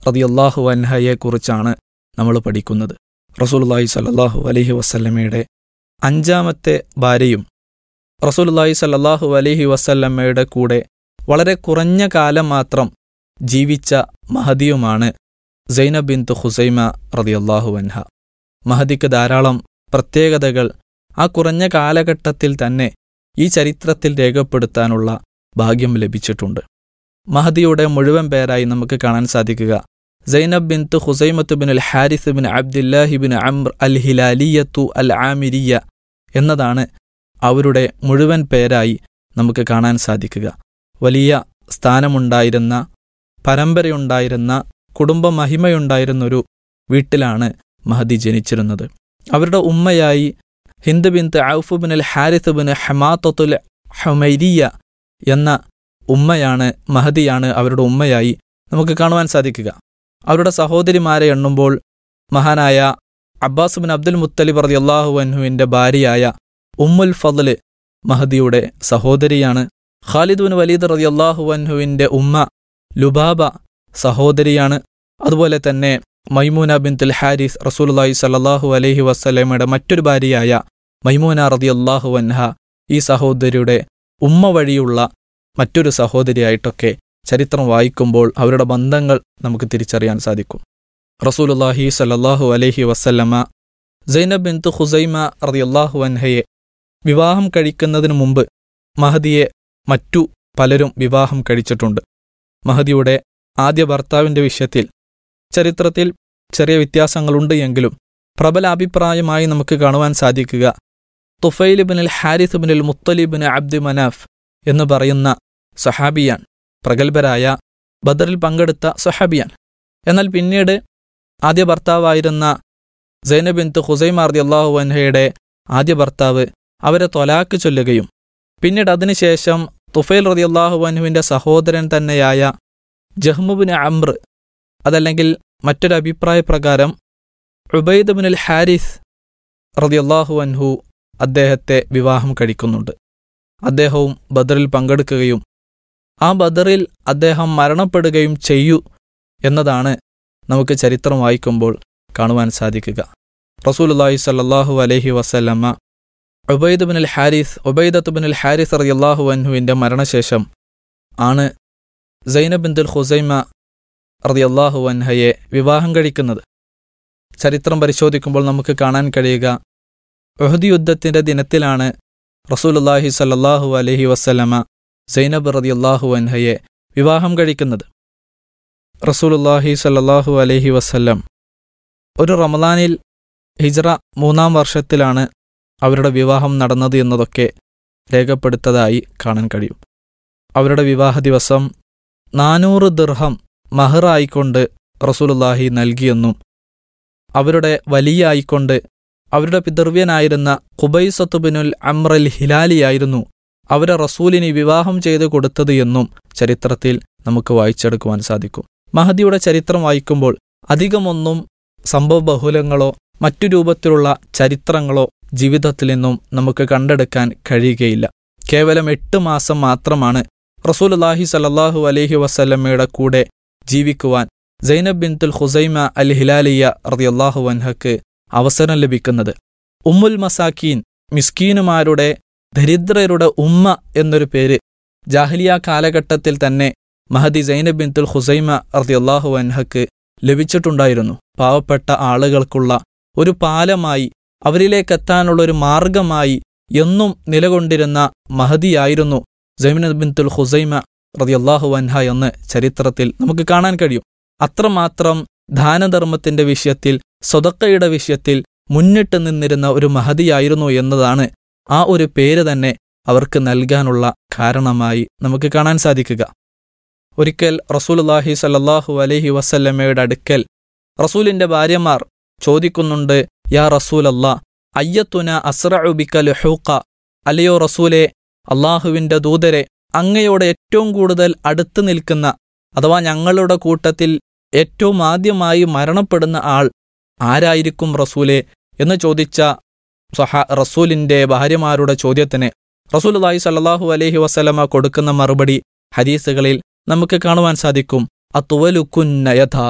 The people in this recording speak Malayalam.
റതിയല്ലാഹു അൻഹയെക്കുറിച്ചാണ് നമ്മൾ പഠിക്കുന്നത് റസൂലുള്ളാഹി സല്ലല്ലാഹു അലൈഹി വസല്ലമയുടെ അഞ്ചാമത്തെ ഭാര്യയും റസൂലുള്ളാഹി സല്ലല്ലാഹു അലൈഹി വസല്ലമയുടെ കൂടെ വളരെ കുറഞ്ഞ കാലം മാത്രം ജീവിച്ച മഹദിയുമാണ് സൈനബ് ബിന്തു ഹുസൈമ റതിയല്ലാഹു അൻഹ മഹദിക്ക് ധാരാളം പ്രത്യേകതകൾ ആ കുറഞ്ഞ കാലഘട്ടത്തിൽ തന്നെ ഈ ചരിത്രത്തിൽ രേഖപ്പെടുത്താനുള്ള ഭാഗ്യം ലഭിച്ചിട്ടുണ്ട് മഹദിയുടെ മുഴുവൻ പേരായി നമുക്ക് കാണാൻ സാധിക്കുക Zainab bintu Khuzaymat bin al Harith bin Abdullahi bin Amr al Hilaliyyatu al Amiriyya എന്നതാണ് അവരുടെ മുഴുവൻ പേരായി നമുക്ക് കാണാൻ സാധിക്കുക വലിയ സ്ഥാനമുണ്ടായിരുന്ന പരമ്പരയുണ്ടായിരുന്ന കുടുംബ മഹിമയുണ്ടായിരുന്നൊരു വീട്ടിലാണ് മഹദി ജനിച്ചിരുന്നത് അവരുടെ ഉമ്മയായി Hind bint Awf bin al Harith bin Hamatul Humairiyya എന്ന ഉമ്മയാണ് മഹദിയാണ് അവരുടെ ഉമ്മയായി നമുക്ക് കാണുവാൻ സാധിക്കുക അവരുടെ സഹോദരിമാരെ എണ്ണുമ്പോൾ മഹാനായ അബ്ബാസ് ബിൻ അബ്ദുൽ മുത്തലിബ് റതി അള്ളാഹു അൻഹുവിൻ്റെ ഭാര്യയായ ഉമ്മുൽ ഫضല് മഹദിയുടെ സഹോദരിയാണ് ഖാലിദ് ബിൻ വലീദ് റതി അള്ളാഹു അൻഹുവിൻ്റെ ഉമ്മ ലുബാബ സഹോദരിയാണ് അതുപോലെ തന്നെ മൈമൂന ബിൻ തുൽ ഹാരിസ് റസൂലുള്ളാഹി സല്ലല്ലാഹു അലൈഹി വസ്ലമയുടെ മറ്റൊരു ഭാര്യയായ മൈമൂന റതി അള്ളാഹു അൻഹ ഈ സഹോദരിയുടെ ഉമ്മ വഴിയുള്ള മറ്റൊരു സഹോദരിയായിട്ടൊക്കെ ചരിത്രം വായിക്കുമ്പോൾ അവരുടെ ബന്ധങ്ങൾ നമുക്ക് തിരിച്ചറിയാൻ സാധിക്കും റസൂലുള്ളാഹി സല്ലല്ലാഹു അലൈഹി വസല്ലമ സൈനബ് ബിൻ ഖുസൈമ റളിയല്ലാഹു അൻഹയെ വിവാഹം കഴിക്കുന്നതിന് മുമ്പ് മഹദിയെ മറ്റു പലരും വിവാഹം കഴിച്ചിട്ടുണ്ട് മഹദിയുടെ ആദ്യ ഭർത്താവിന്റെ വിഷയത്തിൽ ചരിത്രത്തിൽ ചെറിയ വ്യത്യാസങ്ങളുണ്ട് എങ്കിലും പ്രബല അഭിപ്രായമായി നമുക്ക് കാണുവാൻ സാധിക്കുക Tufail bin al Harith bin al Muttalibin Abdu Manaf എന്ന് പറയുന്ന സഹാബിയാൻ പ്രഗത്ഭരായ ബദറിൽ പങ്കെടുത്ത സഹാബിയാൻ എന്നാൽ പിന്നീട് ആദ്യ ഭർത്താവായിരുന്ന സൈനബിന്ത് ഹുസൈമാർദി അള്ളാഹു അൻഹയുടെ ആദ്യ ഭർത്താവ് അവരെ തൊലാക്ക് ചൊല്ലുകയും പിന്നീട് അതിനുശേഷം തുഫൈൽ റതി അള്ളാഹു അൻഹുവിൻ്റെ സഹോദരൻ തന്നെയായ ജഹ്മുബിന് അമ്ര അതല്ലെങ്കിൽ മറ്റൊരു അഭിപ്രായ പ്രകാരം ഉബൈദ് ബിൻ അൽ ഹാരിസ് റതി അള്ളാഹു അൻഹു അദ്ദേഹത്തെ വിവാഹം കഴിക്കുന്നുണ്ട് അദ്ദേഹവും ബദറിൽ പങ്കെടുക്കുകയും ആ ബദറിൽ അദ്ദേഹം മരണപ്പെടുകയും ചെയ്യൂ എന്നതാണ് നമുക്ക് ചരിത്രം വായിക്കുമ്പോൾ കാണുവാൻ സാധിക്കുക റസൂലുല്ലാഹി സല്ലാഹു അലൈഹി വസല്ലമ്മ Ubaid bin al Harith Ubaidat bin al Harith റളിയല്ലാഹു അൻഹുവിൻ്റെ മരണശേഷം ആണ് സൈനബ് ബിന്ദുൽ ഹുസൈമ റളിയല്ലാഹു അൻഹയെ വിവാഹം കഴിക്കുന്നത് ചരിത്രം പരിശോധിക്കുമ്പോൾ നമുക്ക് കാണാൻ കഴിയുക ഉഹദ് യുദ്ധത്തിൻ്റെ ദിനത്തിലാണ് റസൂലുല്ലാഹി സല്ലല്ലാഹു അലൈഹി വസല്ലമ സൈനബ് റളിയല്ലാഹു അൻഹയെ വിവാഹം കഴിക്കുന്നത് റസൂലുല്ലാഹി സല്ലല്ലാഹു അലൈഹി വസല്ലം ഒരു റമദാനിൽ ഹിജ്റ മൂന്നാം വർഷത്തിലാണ് അവരുടെ വിവാഹം നടന്നത് എന്നതൊക്കെ രേഖപ്പെടുത്തതായി കാണാൻ കഴിയും അവരുടെ വിവാഹ ദിവസം നാനൂറ് ദിർഹം മഹറായിക്കൊണ്ട് റസൂലുല്ലാഹി നൽകിയെന്നും അവരുടെ വലിയ ആയിക്കൊണ്ട് അവരുടെ പിതൃവ്യനായിരുന്ന ഖുബൈസത്തുബിനുൽ അമ്രൽ ഹിലാലിയായിരുന്നു അവരെ റസൂലിന് വിവാഹം ചെയ്തു കൊടുത്തത് എന്നും ചരിത്രത്തിൽ നമുക്ക് വായിച്ചെടുക്കുവാൻ സാധിക്കും മഹദിയുടെ ചരിത്രം വായിക്കുമ്പോൾ അധികമൊന്നും സംഭവബഹുലങ്ങളോ മറ്റു രൂപത്തിലുള്ള ചരിത്രങ്ങളോ ജീവിതത്തിൽ നിന്നും നമുക്ക് കണ്ടെടുക്കാൻ കഴിയുകയില്ല കേവലം എട്ട് മാസം മാത്രമാണ് റസൂലുല്ലാഹി സലല്ലാഹു അലൈഹി വസല്ലമ്മയുടെ കൂടെ ജീവിക്കുവാൻ സൈനബ് ബിൻതുൽ ഹുസൈമ അൽ ഹിലാലിയ റതിയല്ലാഹു അൻഹക്ക് അവസരം ലഭിക്കുന്നത് ഉമ്മുൽ മസാക്കീൻ മിസ്കീനുമാരുടെ ദരിദ്രരുടെ ഉമ്മ എന്നൊരു പേര് ജാഹലിയ കാലഘട്ടത്തിൽ തന്നെ മഹദി സൈനബ് ബിൻതുൽ ഹുസൈമ റതിയല്ലാഹു അൻഹക്ക് ലഭിച്ചിട്ടുണ്ടായിരുന്നു പാവപ്പെട്ട ആളുകൾക്കുള്ള ഒരു പാലമായി അവരിലേക്കെത്താനുള്ള ഒരു മാർഗമായി എന്നും നിലകൊണ്ടിരുന്ന മഹദിയായിരുന്നു ജൈമിന ബിൻതുൽ ഹുസൈമ റതിയല്ലാഹു അൻഹ എന്ന് ചരിത്രത്തിൽ നമുക്ക് കാണാൻ കഴിയും അത്രമാത്രം ദാനധർമ്മത്തിന്റെ വിഷയത്തിൽ സ്വതക്കയുടെ വിഷയത്തിൽ മുന്നിട്ട് നിന്നിരുന്ന ഒരു മഹതിയായിരുന്നു എന്നതാണ് ആ ഒരു പേര് തന്നെ അവർക്ക് നൽകാനുള്ള കാരണമായി നമുക്ക് കാണാൻ സാധിക്കുക ഒരിക്കൽ റസൂലുല്ലാഹി സല്ലാഹു അലൈഹി വസല്ലമ്മയുടെ അടുക്കൽ റസൂലിന്റെ ഭാര്യമാർ ചോദിക്കുന്നുണ്ട് യാ റസൂലല്ല അയ്യത്തുന അസ്രഉബിക്ക ലുഹൂക്ക അല്ലയോ റസൂലെ അള്ളാഹുവിന്റെ ദൂതരെ അങ്ങയോട് ഏറ്റവും കൂടുതൽ അടുത്ത് നിൽക്കുന്ന അഥവാ ഞങ്ങളുടെ കൂട്ടത്തിൽ ഏറ്റവും ആദ്യമായി മരണപ്പെടുന്ന ആൾ ആരായിരിക്കും റസൂലെ എന്ന് ചോദിച്ച സഹ റസൂലിന്റെ ഭാര്യമാരുടെ ചോദ്യത്തിന് റസൂൽ അള്ളാഹി സല്ലാഹു അലൈഹി വസ്ലമ കൊടുക്കുന്ന മറുപടി ഹദീസുകളിൽ നമുക്ക് കാണുവാൻ സാധിക്കും അത്തുവലുക്കുന്ന യഥ